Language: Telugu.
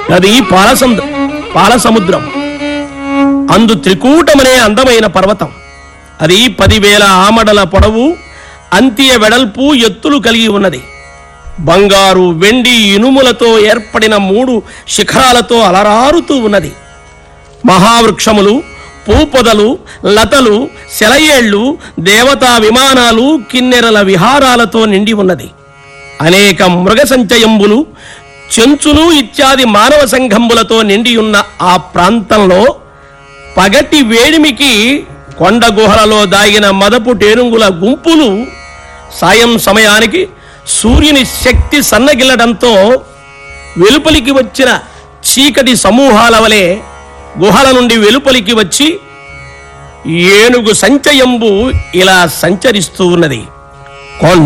అది పాలసముద్ర పాలసముద్రం అందు త్రికూటమనే అందమైన పర్వతం అది పదివేల ఆమడల పొడవు అంత్య వెడల్పు ఎత్తులు కలిగి ఉన్నది బంగారు వెండి ఇనుములతో ఏర్పడిన మూడు శిఖరాలతో అలరారుతూ ఉన్నది మహావృక్షములు పూపొదలు లతలు సెలయేళ్లు దేవతా విమానాలు కిన్నెరల విహారాలతో నిండి ఉన్నది అనేక మృగ సంచయంబులు చెంచులు ఇత్యాది మానవ సంఘంబులతో నిండి ఉన్న ఆ ప్రాంతంలో పగటి వేడిమికి కొండ గుహలలో దాగిన మదపు టేనుగుల గుంపులు సాయం సమయానికి సూర్యుని శక్తి సన్నగిల్లడంతో వెలుపలికి వచ్చిన చీకటి సమూహాల వలె గుహల నుండి వెలుపలికి వచ్చి ఏనుగు సంచయంబు ఇలా సంచరిస్తూ ఉన్నది కొండ